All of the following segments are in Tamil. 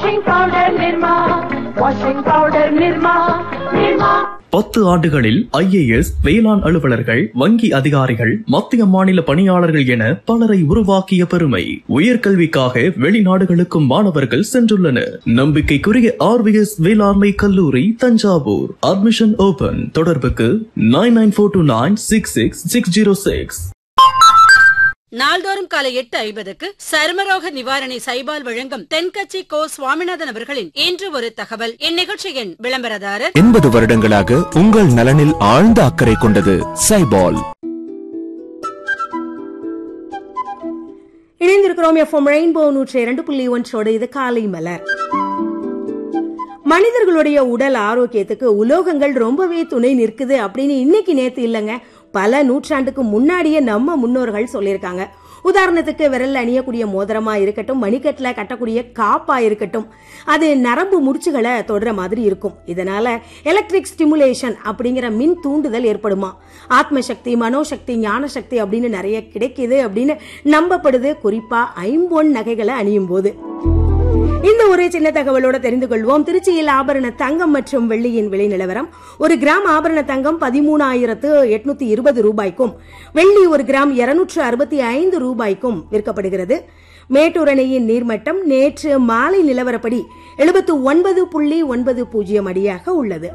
washing powder Nirma, washing powder Nirma, Nirma. பத்து ஆண்டுகளில் ஐஏஎஸ் வேளாண் அலுவலர்கள் வங்கி அதிகாரிகள் மத்திய மாநில பணியாளர்கள் என பலரை உருவாக்கிய பெருமை உயர்கல்விக்காக வெளிநாடுகளுக்கும் மாணவர்கள் சென்றுள்ளனர் நம்பிக்கைக்குரிய ஆர்விஎஸ் வேளாண்மை கல்லூரி தஞ்சாவூர் அட்மிஷன் ஓபன் தொடர்புக்கு nine nine four two nine six six six zero six நாள்தோறும் காலை எட்டு ஐம்பதுக்கு சருமரோக நிவாரணி சைபால் வழங்கும் தென்கட்சி கோ சுவாமிநாதன் அவர்களின் இன்று ஒரு தகவல் இந்நிகழ்ச்சியின் விளம்பரதாரர் எண்பது வருடங்களாக உங்கள் நலனில் ஆழ்ந்த அக்கறை கொண்டது சைபால் இணைந்திருக்கிறோம் எஃப்எம் ரெயின்போ நூற்றி இரண்டு புள்ளி ஒன்றோடு இது காலை மலர் மனிதர்களுடைய உடல் ஆரோக்கியத்துக்கு உலோகங்கள் ரொம்பவே துணை நிற்குது அப்படின்னு இன்னைக்கு நேத்து இல்லைங்க பல நூற்றாண்டுக்கு முன்னாடியே நம்ம முன்னோர்கள் சொல்லியிருக்காங்க உதாரணத்துக்கு விரல்ல அணியக்கூடிய மோதிரமா இருக்கட்டும் மணிக்கட்டுல கட்டக்கூடிய காப்பா இருக்கட்டும் அது நரம்பு முடிச்சுகளை தொடுற மாதிரி இருக்கும் இதனால எலக்ட்ரிக் ஸ்டிமுலேஷன் அப்படிங்கிற மின் தூண்டுதல் ஏற்படுமா ஆத்ம சக்தி மனோசக்தி ஞான சக்தி அப்படின்னு நிறைய கிடைக்குது அப்படின்னு நம்பப்படுது குறிப்பா ஐம்பொன் நகைகளை அணியும் போது இந்த ஒரு சின்ன தகவலோட தெரிந்து கொள்வோம் திருச்சியில் ஆபரண தங்கம் மற்றும் வெள்ளியின் விலை நிலவரம் ஒரு கிராம் ஆபரண தங்கம் பதிமூணாயிரத்து எட்நூத்தி இருபது ரூபாய்க்கும் வெள்ளி ஒரு கிராம் இருநூற்று அறுபத்தி ஐந்து ரூபாய்க்கும் விற்கப்படுகிறது மேட்டூர் அணையின் நீர்மட்டம் நேற்று மாலை நிலவரப்படி எழுபத்து ஒன்பது புள்ளி ஒன்பது பூஜ்ஜியம் அடியாக உள்ளது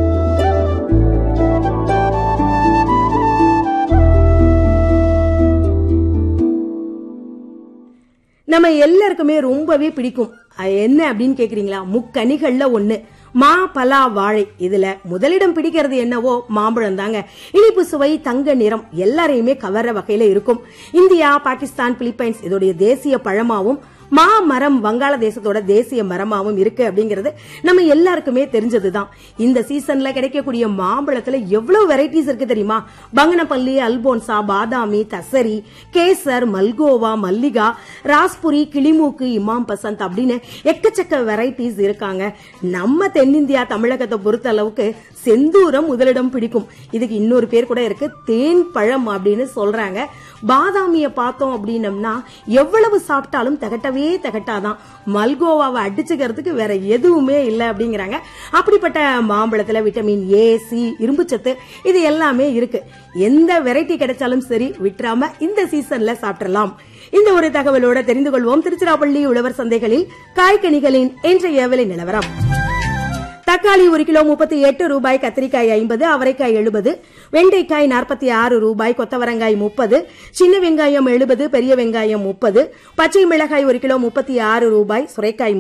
நம்ம எல்லாருக்குமே ரொம்பவே பிடிக்கும் அது என்ன அப்படின்னு கேக்குறீங்களா முக்கனிகள்ல ஒண்ணு மா பலா வாழை இதுல முதலிடம் பிடிக்கிறது என்னவோ மாம்பழம் தாங்க இனிப்பு சுவை தங்க நிறம் எல்லாரையுமே கவர்ற வகையில இருக்கும் இந்தியா பாகிஸ்தான் பிலிப்பைன்ஸ் இதோடைய தேசிய பழமாவும் மா மரம் வங்காளதேசத்தோட தேசிய மரமாவும் இருக்கு அப்படிங்கறது நம்ம எல்லாருக்குமே தெரிஞ்சதுதான் இந்த சீசன்ல கிடைக்கக்கூடிய மாம்பழத்துல எவ்வளவு வெரைட்டிஸ் இருக்கு தெரியுமா பங்கனப்பள்ளி அல்போன்சா பாதாமி தசரி கேசர் மல்கோவா மல்லிகா ராஸ்புரி கிளிமூக்கு இமாம் பசந்த் அப்படின்னு எக்கச்சக்க வெரைட்டிஸ் இருக்காங்க நம்ம தென்னிந்தியா தமிழகத்தை பொறுத்த அளவுக்கு செந்தூரம் முதலிடம் பிடிக்கும் இதுக்கு இன்னொரு பேர் கூட இருக்கு தேன் பழம் அப்படின்னு சொல்றாங்க பாதாமிய பார்த்தோம் அப்படின்னம்னா எவ்வளவு சாப்பிட்டாலும் திகட்டவே திகட்டாதான் மல்கோவாவை அடிச்சுக்கிறதுக்கு வேற எதுவுமே இல்லை அப்படிங்கிறாங்க அப்படிப்பட்ட மாம்பழத்துல விட்டமின் ஏ சி இரும்புச்சத்து இது எல்லாமே இருக்கு எந்த வெரைட்டி கிடைச்சாலும் சரி விட்டுறாம இந்த சீசன்ல சாப்பிடலாம் இந்த ஒரு தகவலோட தெரிந்து கொள்வோம் திருச்சிராப்பள்ளி உழவர் சந்தைகளில் காய்கனிகளின் இன்றைய விலை நிலவரம் தக்காளி ஒரு கிலோ முப்பத்தி எட்டு ரூபாய் கத்திரிக்காய் ஐம்பது அவரைக்காய் எழுபது வெண்டைக்காய் நாற்பத்தி ஆறு ரூபாய் கொத்தவரங்காய் முப்பது சின்ன வெங்காயம் எழுபது பெரிய வெங்காயம் முப்பது பச்சை மிளகாய் ஒரு கிலோ முப்பத்தி ஆறு ரூபாய் சுரைக்காய்